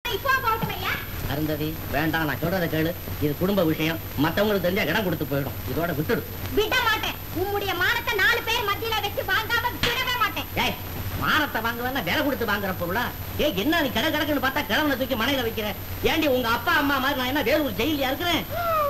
இப்போ போகட்டும் ஐயா அருந்ததி வேண்டாம் நான் சொல்றத கேளு இது குடும்ப விஷயம் மத்தவங்களுக்கு தெரிஞ்சா இடம் கொடுத்து போயிடும் இதோட விட்டுடு விட மாட்டேன் உம்முடைய மானத்தை நாலு பேர் மத்தியில வச்சு வாங்காம விடவே மாட்டேன் ஏய் மானத்தை வாங்குவேன்னா விலை கொடுத்து வாங்குற பொருளா ஏய் என்ன நீ கடை கிடக்குன்னு பார்த்தா கிழவனை தூக்கி மனையில வைக்கிற ஏண்டி உங்க அப்பா அம்மா மாதிரி நான் என்ன வேலூர் ஜெயிலியா இருக்கிறேன்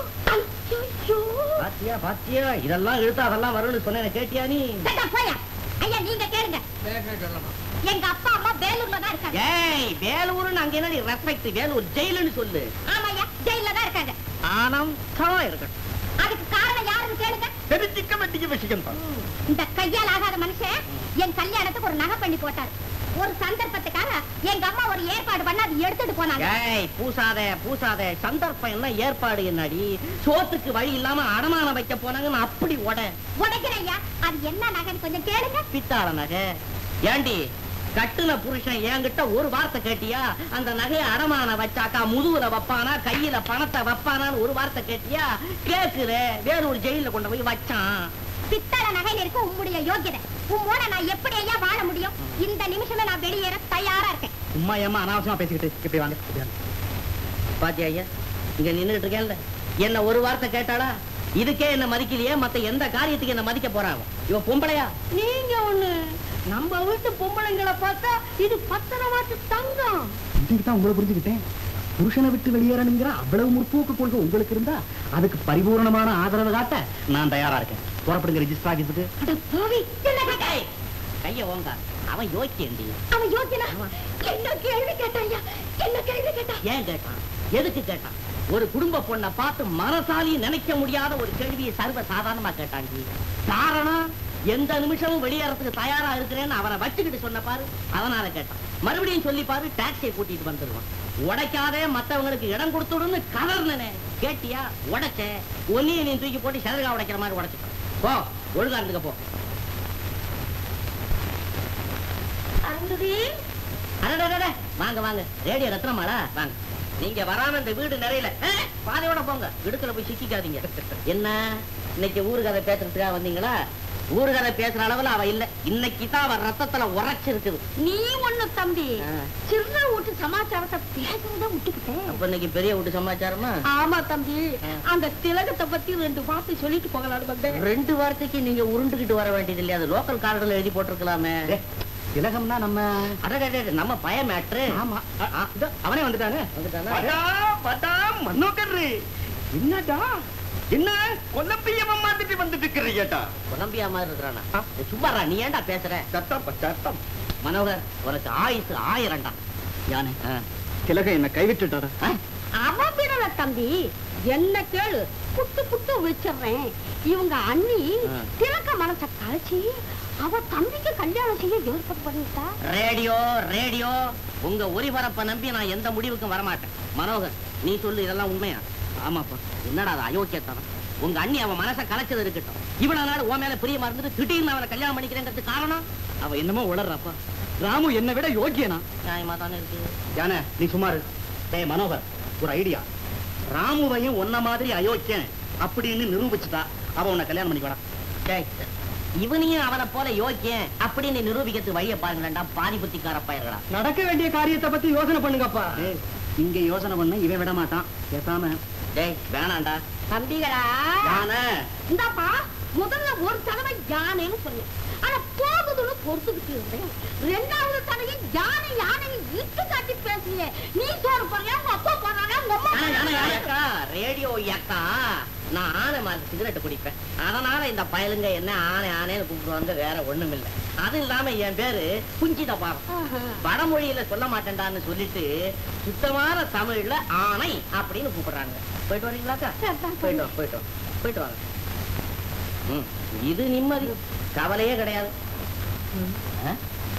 ஐயோ பாத்தியா பாத்தியா இதெல்லாம் இழுத்தா அதெல்லாம் வரும்னு சொன்னேன் கேட்டியா நீ சட்டா போயா ஐயா நீங்க கேளுங்க எங்க அப்பா அம்மா வேலூர்ல தான் இருக்காங்க ஏய் வேலூர்னு அங்க என்ன ரெஸ்பெக்ட் வேலூர் ஜெயிலுன்னு சொல்லு ஆமாய்யா ஜெயில தான் இருக்காங்க ஆனம் தவம் இருக்கட்டும் அதுக்கு காரணம் யாருன்னு கேளுங்க தெரிஞ்சிக்க வேண்டிய விஷயம் தான் இந்த கையால் ஆகாத மனுஷன் என் கல்யாணத்துக்கு ஒரு நகை பண்ணி போட்டார் ஒரு சந்தர்ப்பத்துக்காக எங்க அம்மா ஒரு ஏற்பாடு பண்ண அது எடுத்துட்டு போனாங்க ஏய் பூசாத பூசாத சந்தர்ப்பம் என்ன ஏற்பாடு என்னடி சோத்துக்கு வழி இல்லாம அடமானம் வைக்க போனாங்கன்னு அப்படி உட உடைக்கிறேன் ஐயா அது என்ன நகைன்னு கொஞ்சம் கேளுங்க பித்தாள நகை ஏண்டி கட்டுன புருஷன் என்கிட்ட ஒரு வார்த்தை கேட்டியா அந்த நகையை அடமான வச்சாக்கா முதுகுல வைப்பானா கையில பணத்தை வைப்பானான்னு ஒரு வார்த்தை கேட்டியா கேக்குற வேறொரு ஜெயில கொண்டு போய் வச்சான் பித்தள நகையில இருக்க உம்முடைய யோகியதை உம்மோட நான் எப்படி ஐயா வாழ முடியும் இந்த நிமிஷமே நான் வெளியேற தயாரா இருக்கேன் சும்மா ஏமா அனாவசியமா பேசிக்கிட்டு இப்படி வாங்க இப்படி வாங்க. பாத்தியா ஐயா இங்க நின்னுட்டு இருக்கேன்ல என்ன ஒரு வார்த்தை கேட்டாளா இதுக்கே என்ன மதிக்கலையே மத்த எந்த காரியத்துக்கு என்ன மதிக்க போறாங்க இவ பொம்பளையா நீங்க ஒண்ணு நம்ம வீட்டு பொம்பளைங்களை பார்த்தா இது பத்திரமாட்டு தங்கம் இன்னைக்கு தான் உங்களை புரிஞ்சுக்கிட்டேன் புருஷனை விட்டு வெளியேறணுங்கிற அவ்வளவு முற்போக்கு கொள்கை உங்களுக்கு இருந்தா அதுக்கு பரிபூர்ணமான ஆதரவு காட்ட நான் தயாரா இருக்கேன் புறப்படுங்க ரெஜிஸ்டர் ஆகிட்டு அட பாவி என்ன நகை? கைய கைய ஓங்க அவன் யோக்கியண்டி அவன் யோகியனா என்ன கேள்வி கேட்டான் ஐயா என்ன கேள்வி கேட்டான் ஏன் கேட்டான் எதுக்கு கேட்டான் ஒரு குடும்ப பொண்ணை பார்த்து மனசாலி நினைக்க முடியாத ஒரு கேள்வியை சர்வ சாதாரணமா கேட்டாண்டி காரணம் எந்த நிமிஷமும் வெளியேறதுக்கு தயாரா இருக்கிறேன்னு அவனை வச்சுக்கிட்டு சொன்ன பாரு அதனால கேட்டான் மறுபடியும் சொல்லி பாரு டாக்ஸியை கூட்டிட்டு வந்துருவான் உடைக்காதே மத்தவங்களுக்கு இடம் கொடுத்துடுன்னு கதர்னே கேட்டியா உடைச்ச ஒன்னியை நீ தூக்கி போட்டு சதுரகா உடைக்கிற மாதிரி உடைச்சிட்டான் போ ஒழுங்கா இருந்துக்க போ அருந்ததி அடடடட, வாங்க வாங்க ரேடியோ ரத்னமாளா வாங்க நீங்க வராம இந்த வீடு நிறையல ஆ, பாதையோட போங்க இடுக்கல போய் சிக்கிக்காதீங்க என்ன இன்னைக்கு ஊரு கதை பேசுறதுக்காக வந்தீங்களா ஊரு கதை பேசுற அளவுல அவ இல்ல இன்னைக்கு தான் அவ ரத்தத்துல உரைச்சிருக்குது நீ ஒண்ணு தம்பி ஆ. சின்ன வீட்டு சமாச்சாரத்தை பேசுறத விட்டுக்கிட்டேன் அப்ப இன்னைக்கு பெரிய வீட்டு சமாச்சாரமா ஆமா தம்பி ஆ. அந்த திலகத்தை பத்தி ரெண்டு வார்த்தை சொல்லிட்டு போகலான்னு வந்தேன் ரெண்டு வார்த்தைக்கு நீங்க உருண்டுகிட்டு வர வேண்டியது இல்லையா அது லோக்கல் கார்டுல எழுதி போட்டிருக்கலாமே திலகம்னா நம்ம அடடடட, நம்ம பய மேட்ரு ஆமா அ- அ, இதோ அவனே வந்துட்டாங்க வந்துட்டானா மன்னோக்கர்ரு என்னடா என்ன கொல்லப்பியமா மாத்திட்டு வந்துட்டு இருக்கிறீங்கடா கொலம்பியா மாதிரி இருக்கிறானா சும்மாரா நீ ஏன்டா பேசுற சத்தம் சத்தம் மனோகர் உனக்கு ஆயுசு ஆயிரம்டா யானே திலகம் என்ன கைவிட்டுட்டாடா ஆ? அவன் விடல தம்பி என்ன கேளு புட்டு புட்டு வச்சிடுறேன் இவங்க அண்ணி ஆ. திலக்க மனச கழிச்சு அவ தம்பிக்கு கல்யாணம் செய்ய ஏற்பாடு பண்ணிட்டா ரேடியோ ரேடியோ உங்க ஒளிபரப்ப நம்பி நான் எந்த முடிவுக்கும் வரமாட்டேன் மனோகர் நீ சொல்லு இதெல்லாம் உண்மையா ஆமாப்பா என்னடா அது அயோக்கியத்தனம் உங்க அண்ணி அவன் மனச கலைச்சது இருக்கட்டும் இவ்வளவு நாள் உன் மேல பிரியமா இருந்துட்டு திடீர்னு அவனை கல்யாணம் பண்ணிக்கிறேங்கிறது காரணம் அவ என்னமோ உளறாப்பா ராமு என்னை விட யோக்கியனா நியாயமா தானே இருக்கு யானே நீ சுமாரு டேய் மனோகர் ஒரு ஐடியா ராமுவையும் உன்ன மாதிரி அயோக்கியன் அப்படின்னு நிரூபிச்சுட்டா அவ உன்னை கல்யாணம் பண்ணிக்கணும் டேய், இவனையும் அவனை போல யோக்கியன் அப்படின்னு நிரூபிக்கிறதுக்கு வழிய பாருங்களேன்டா பாதி புத்திக்கார பயிர்களா நடக்க வேண்டிய காரியத்தை பத்தி யோசனை பண்ணுங்கப்பா இங்க யோசனை பண்ண இவன் விட மாட்டான் பேசாம டேய் வேணாண்டா தம்பிகளா யானை இந்தாப்பா முதல்ல ஒரு தடவை யானைன்னு சொன்னேன் ஆனா போகுதுன்னு பொறுத்துக்கிட்டு இருந்தேன் ரெண்டாவது தடவை யானை யானை இட்டு காட்டி பேசுறியே நீ சோறு போறியா உங்க அப்பா போறாங்க உங்க அம்மா போறாங்க. அக்கா ரேடியோ அக்கா நான் ஆனை மாதிரி சிகரெட் குடிப்பேன் அதனால இந்த பயலுங்க என்ன ஆனை ஆனைன்னு கூப்பிடுவாங்க வேற ஒண்ணும் இல்ல அது இல்லாம என் பேரு குஞ்சித பாரம் ஆஹா. வடமொழியில சொல்ல மாட்டேன்டான்னு சொல்லிட்டு சுத்தமான தமிழ்ல ஆனை அப்படின்னு கூப்பிடுறாங்க போயிட்டு வரீங்களாக்கா சரிதான், போயிட்டு வா, போயிட்டு வா. போயிட்டு வாங்க ம், இது நிம்மதி கவலையே கிடையாது ஆ?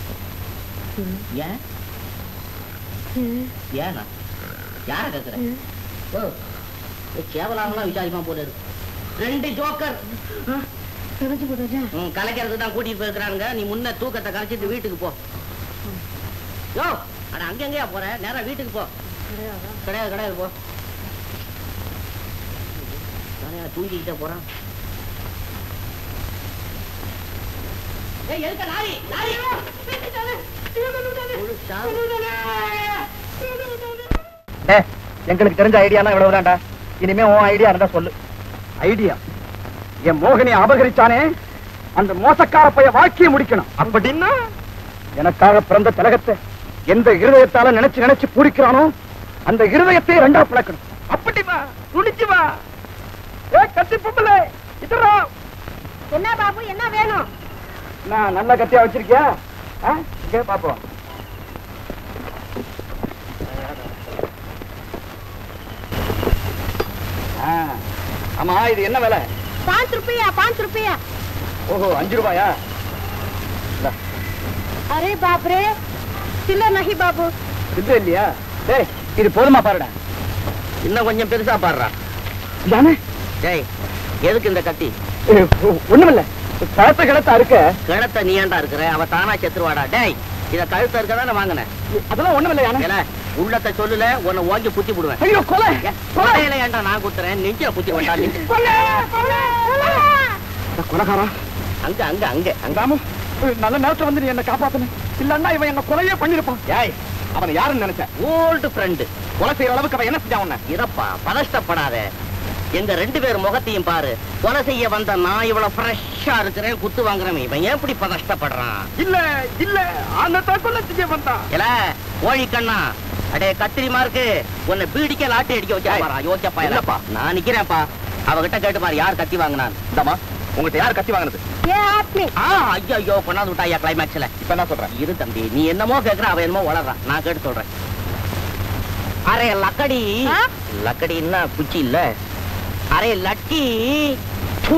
ஏன் ஏனா யார கேக்குற ஓ கேவலாமலாம் விசாரிமா போல இருக்கு ரெண்டு ஜோக்கர் தெரிஞ்சு போடுறேன் ம், கலைக்கிறது தான் கூட்டிட்டு போயிருக்கிறாங்க நீ முன்ன தூக்கத்தை கலைச்சிட்டு வீட்டுக்கு போ யோ அட அங்க எங்கயா போற நேரா வீட்டுக்கு போ கிடையாது கிடையாது போ நானே தூங்கிக்கிட்டே போறான் ஏய் எதுக்க லாரி லாரி முழுசா ஏ எங்களுக்கு தெரிஞ்ச ஐடியாலாம் இவ்வளவுதான்டா இனிமே உன் ஐடியா இருந்தா சொல்லு ஐடியா என் மோகினியை அபகரிச்சானே அந்த மோசக்கார பைய வாழ்க்கையை முடிக்கணும் அப்படின்னா எனக்காக பிறந்த திலகத்தை எந்த இருதயத்தால நினைச்சு நினைச்சு பூரிக்கிறானோ அந்த இருதயத்தை ரெண்டா பிளக்கணும் அப்படி வா துடிச்சு வா ஏ கத்தி பொம்பளை இதரா என்ன பாபு என்ன வேணும் நான் நல்ல கத்தியா வச்சிருக்கியா ஆ? இங்கே பாப்போம் ஆ. ஆமா இது என்ன விலை பாஞ்சு ருப்பியா பாஞ்சு ருப்பியா ஓஹோ அஞ்சு ரூபாயா இந்தா, அரே பாப்ரே சில்லர் நகி பாபு இது இல்லையா டேய் இது போதுமா பாருடா இன்னும் கொஞ்சம் பெருசா பாடுறா தானே டேய் எதுக்கு இந்த கத்தி ஒண்ணுமில்ல கழுத்த கிழத்தா இருக்க கிணத்த நீ ஏன்டா இருக்கிற அவ தானா செத்துருவாடா டேய் இத கழுத்த இருக்க தானே வாங்கினேன் அதெல்லாம் ஒண்ணுமில்ல யானை ஏல உள்ளத்தை சொல்லல உன்னை ஓங்கி குத்தி போடுவேன் ஐயோ கொலை ஏ, கொலையில ஏன்டா நான் குத்துறேன் நெஞ்சில குத்தி கொண்டா நெஞ்சு கொலை கொலகாரா அங்க அங்க அங்க அங்க ராமு நல்ல நேரத்துல வந்து நீ என்ன காப்பாத்தணும் இல்லன்னா இவன் என்ன கொலையே பண்ணிருப்பான் ஏய் அவனை யாருன்னு நினைச்ச ஓல்டு ஃப்ரெண்டு கொலை செய்யற அளவுக்கு அவன் என்ன செஞ்சான் உன்னை இதப்பா பதஷ்டப்படாத எங்க ரெண்டு பேர் முகத்தையும் பாரு கொலை செய்ய வந்த நான் இவ்வளவு ஃப்ரெஷ்ஷா இருக்கிறேன் குத்து வாங்குறவன் இவன் ஏன் இப்படி பதஷ்டப்படுறான் இல்ல இல்ல அந்த தான் கொலை செய்ய வந்தான் ஏல கோழி கண்ணா அடே கத்திரிமா இருக்கு உன்னை பீடிக்க லாட்டி அடிக்க வச்சா பாரா யோசிச்சப்பா இல்லப்பா நான் நிக்கிறேன்ப்பா அவகிட்ட கேட்டு பாரு யார் கத்தி வாங்கினான் இந்தமா உங்ககிட்ட யார் கத்தி வாங்கினது ஏ ஆத்மி ஆ ஐயோ ஐயோ கொண்டாந்து விட்டாயா கிளைமேக்ஸ்ல இப்ப என்ன சொல்றேன் இரு தம்பி நீ என்னமோ கேக்குற அவன் என்னமோ வளர்றான் நான் கேட்டு சொல்றேன் அரே லக்கடி ஆ? லக்கடின்னா குச்சி இல்ல அரே லட்கி பூ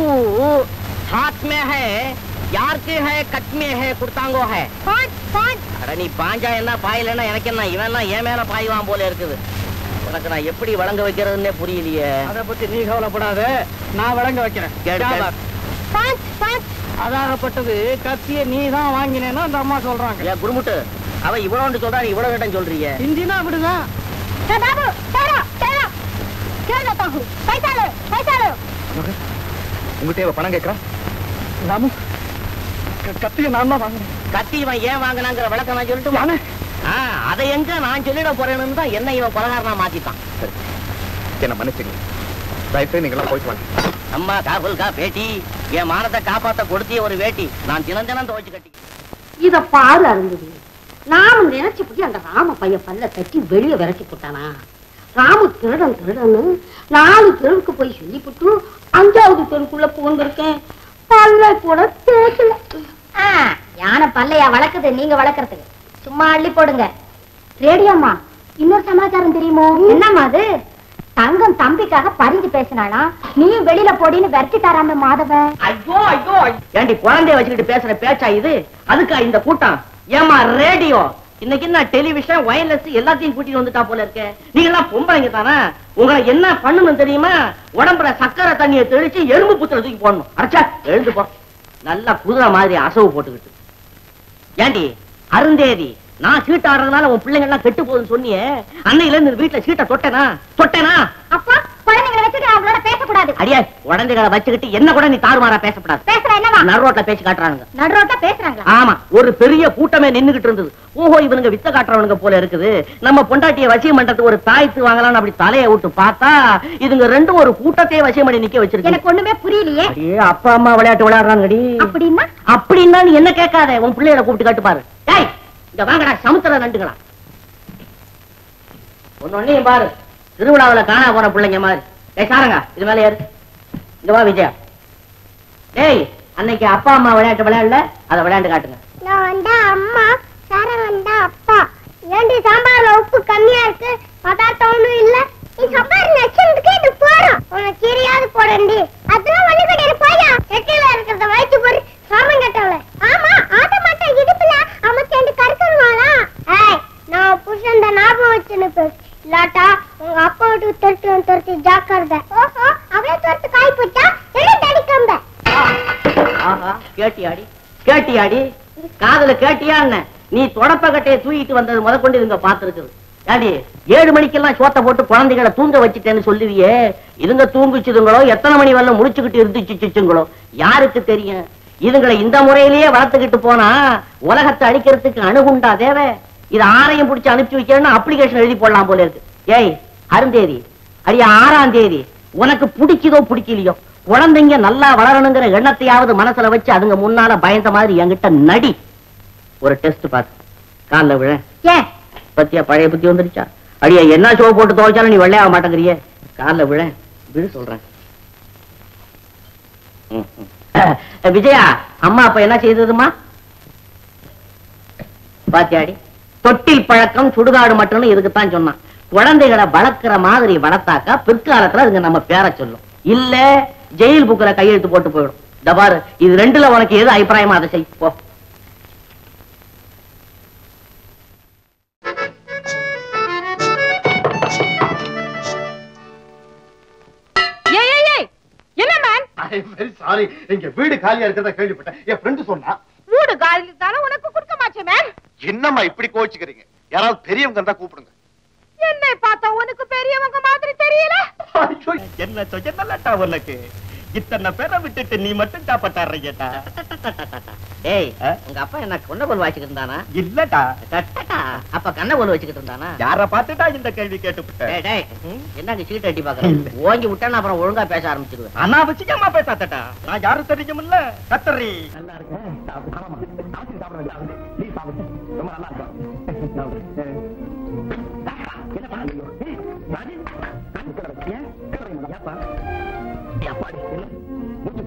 ஹாத் மே ஹே யாருக்கு ஹே கட் மே ஹே குடுத்தாங்கோ ஹே பாஞ்ச் பாஞ்ச் அட நீ பாஞ்சா என்ன பாயலன்னா எனக்கு என்ன இவன் எல்லாம் என் மேல பாய்வான் போல இருக்குது உனக்கு நான் எப்படி வழங்க வைக்கிறதுன்னே புரியலையே அத பத்தி நீ கவலைப்படாத நான் வழங்க வைக்கிறேன் கேடு, கேடு. பாஞ்ச் பாஞ்ச் அதாகப்பட்டது கத்திய நீ தான் வாங்கினேன்னு அந்த அம்மா சொல்றாங்க ஏன் குருமுட்டு அவ இவ்வளவு சொல்றா நீ இவ்வளவு இடம் சொல்றீங்க இந்தினா அப்படிதான் ए बाबू ठहरो ठहरो क्या जाता हूँ पैसा लो पैसा लो உங்ககிட்ட பணம் கேட்கறான் ராமு கத்திய நான் தான் வாங்கினேன் கத்தி இவன் ஏன் வாங்கினாங்கிற விளக்கம் நான் சொல்லட்டுமா யானை ஆ, அதை எங்க நான் சொல்லிட போறேன்னு தான் என்ன இவன் கொலகாரனா மாத்திட்டான் சரி என்ன மன்னிச்சுங்க தயவுசெய்து நீங்களாம் போயிட்டு வாங்க அம்மா காகுல்கா பேட்டி என் மானத்தை காப்பாத்த கொடுத்திய ஒரு வேட்டி நான் தினம் தினம் துவைச்சு கட்டி இத பாரு அருந்ததி நானும் நினைச்சபடி அந்த ராம பையன் பல்ல தட்டி வெளிய விரட்டி போட்டானா ராமு திருடன் திருடன்னு நாலு தெருவுக்கு போய் சொல்லிவிட்டு அஞ்சாவது தெருவுக்குள்ள பூந்திருக்கேன் பல்ல கூட தேய்க்கல ஆ, யானை பல்லையா வளர்க்குது நீங்க வளர்க்கறதுக்கு சும்மா அள்ளி போடுங்க ரேடியோம்மா இன்னொரு சமாச்சாரம் தெரியுமோ என்னம்மா அது தங்கம் தம்பிக்காக பறிஞ்சு பேசினானா நீயும் வெளியில போடின்னு விரட்டிட்டாராம மாதவன் ஐயோ ஐயோ ஏண்டி குழந்தைய வச்சுக்கிட்டு பேசுற பேச்சா இது அதுக்கா இந்த கூட்டம் ஏமா ரேடியோ இன்னைக்கு என்ன டெலிவிஷன் வயர்லெஸ் எல்லாத்தையும் கூட்டிட்டு வந்துட்டா போல இருக்க நீங்க எல்லாம் பொம்பளைங்க தானே உங்களை என்ன பண்ணணும் தெரியுமா உடம்புல சக்கரை தண்ணியை தெளிச்சு எறும்பு புத்துல தூக்கி போடணும் அரைச்சா எழுந்து போ நல்லா குதிரை மாதிரி அசவு போட்டுக்கிட்டு ஏண்டி அருந்தேதி நான் சீட்டு ஆடுறதுனால உன் பிள்ளைங்க எல்லாம் கெட்டு போகுதுன்னு சொன்னியே அன்னையில இருந்து வீட்டுல சீட்டை தொட்டேனா தொட்டேனா அப்பா குழந்தைங்களை வச்சுட்டு அவங்களோட பேசக்கூடாது அடியா குழந்தைகளை வச்சுக்கிட்டு என்ன கூட நீ தாறுமாறா பேசப்படாது பேசுற என்னவா நடுரோட்ல பேசி காட்டுறானுங்க நடுரோட்டா பேசுறாங்களா ஆமா ஒரு பெரிய கூட்டமே நின்னுகிட்டு இருந்தது ஓஹோ இவனுங்க வித்த காட்டுறவனுங்க போல இருக்குது நம்ம பொண்டாட்டிய வசியம் பண்றதுக்கு ஒரு தாய்த்து வாங்கலாம்னு அப்படி தலையை விட்டு பார்த்தா இதுங்க ரெண்டும் ஒரு கூட்டத்தையே வசியம் பண்ணி நிக்க வச்சிருக்கு எனக்கு ஒண்ணுமே புரியலையே அடியே அப்பா அம்மா விளையாட்டு விளையாடுறாங்கடி அப்படின்னா அப்படின்னா நீ என்ன கேட்காத உன் பிள்ளைகளை கூப்பிட்டு காட்டு பாரு டேய் இங்க வாங்கடா சமுத்திர நண்டுங்களா ஒன்னு ஒன்னையும் பாரு திருவிழாவுல காணா போன பிள்ளைங்க மாதிரி டேய் சாரங்க இது மேல ஏறு இங்க வா விஜயா டேய் அன்னைக்கு அப்பா அம்மா விளையாட்டு விளையாடல அதை விளையாண்டு காட்டுங்க நான் வந்தா அம்மா சாரம் வந்தா அப்பா ஏண்டி சாம்பார்ல உப்பு கம்மியா இருக்கு பதார்த்தம் ஒண்ணும் இல்ல நீ சாம்பார் நச்சுறதுக்கு இது போறோம் உனக்கு கீரையாவது போடண்டி அதெல்லாம் ஒண்ணு கிடையாது போயா செட்டில இருக்கிறத வயிற்று போரு சாமம் கட்டவள ஆமா ஆட்ட மாட்ட இடுப்புல அமைச்சேண்டு கருக்கணுமாடா ஏய் நான் புருஷன் தான் ஞாபகம் வச்சுன்னு பேசு இல்லாட்டா உங்க அப்பா வீட்டுக்கு துரத்து துரத்தி ஜாக்கிரதை ஓஹோ அவளே துரத்து காய் போச்சா என்ன தடிக்கம்ப ஆஹா கேட்டியாடி கேட்டியாடி காதுல கேட்டியா என்ன நீ தொடப்பக்கட்டையை தூக்கிட்டு வந்தது முதற்கொண்டு இதுங்க பாத்துருக்குது ஏடி ஏழு மணிக்கெல்லாம் சோத்த போட்டு குழந்தைகளை தூங்க வச்சுட்டேன்னு சொல்லுவியே இதுங்க தூங்குச்சுதுங்களோ எத்தனை மணி வரல முடிச்சுக்கிட்டு இருந்துச்சுச்சுங்களோ யாருக்கு தெரியும் இதுங்களை இந்த முறையிலேயே வளர்த்துக்கிட்டு போனா உலகத்தை அழிக்கிறதுக்கு அணுகுண்டா தேவை இது ஆரையும் பிடிச்சு அனுப்பிச்சு வைக்கணும்னு அப்ளிகேஷன் எழுதி போடலாம் போல இருக்கு ஏய் அருந்தேதி அடியா ஆறாம் தேதி உனக்கு பிடிக்குதோ பிடிக்கலையோ குழந்தைங்க நல்லா வளரணுங்கிற எண்ணத்தையாவது மனசுல வச்சு அதுங்க முன்னால பயந்த மாதிரி என்கிட்ட நடி ஒரு டெஸ்ட் பார்த்து காலில் விழ ஏன் பத்தியா பழைய புத்தி வந்துருச்சா அடியா என்ன ஷோ போட்டு துவைச்சாலும் நீ வெள்ளையாக மாட்டேங்கிறியே காலில் விழ விழு சொல்றேன் ம், ம். அஹ், விஜயா அம்மா அப்ப என்ன செய்ததுமா பாத்தியாடி தொட்டில் பழக்கம் சுடுகாடு மட்டும்னு இதுக்குத்தான் சொன்னான் குழந்தைகளை வளர்க்கிற மாதிரி வளர்த்தாக்கா பிற்காலத்துல அதுங்க நம்ம பேர சொல்லும் இல்ல ஜெயில் புக்ல கையெழுத்து போட்டு போயிடும் இந்த பாரு இது ரெண்டுல உனக்கு எது அபிப்பிராயமா அதை செய் போ ஏய் ஏய் ஏய் என்ன மேன் வெரி சாரி இங்க வீடு காலியா இருக்கிறதா கேள்விப்பட்டேன் என் ஃப்ரெண்டு சொன்னா மூடு காலில் தானே உனக்கு கொடுக்க மாட்டேன் மேன் என்னம்மா இப்படி கோச்சுக்கிறீங்க யாராவது பெரியவங்க இருந்தா கூப்பிடுங்க என்னை பார்த்தா உனக்கு பெரியவங்க மாதிரி தெரியல என்ன சொன்னலட்டா உனக்கு இத்தனை பேரை விட்டுட்டு நீ மட்டும் சாப்பட்டாடுறீங்கட்டா ஏய் உங்க அப்பா என்ன கொண்ட போல் வாசிக்கிட்டு இருந்தானா இல்லடா அப்ப கண்ண போல் வச்சுக்கிட்டு இருந்தானா யார பார்த்துட்டா இந்த கேள்வி கேட்டுவிட்ட டேய், டேய், என்னங்க சீட் அடி பாக்குறேன் ஓங்கி விட்டா அப்புறம் ஒழுங்கா பேச ஆரம்பிச்சிருவேன் அனாவசியமா பேசாதடா நான் யாரும் தெரியுமில்ல கத்தரி நல்லா இருக்கேன்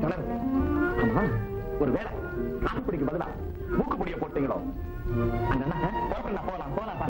ஒரு வேலை காப்பிடிக்கு பதிலா மூக்கு முடிய போட்டீங்களோ அங்க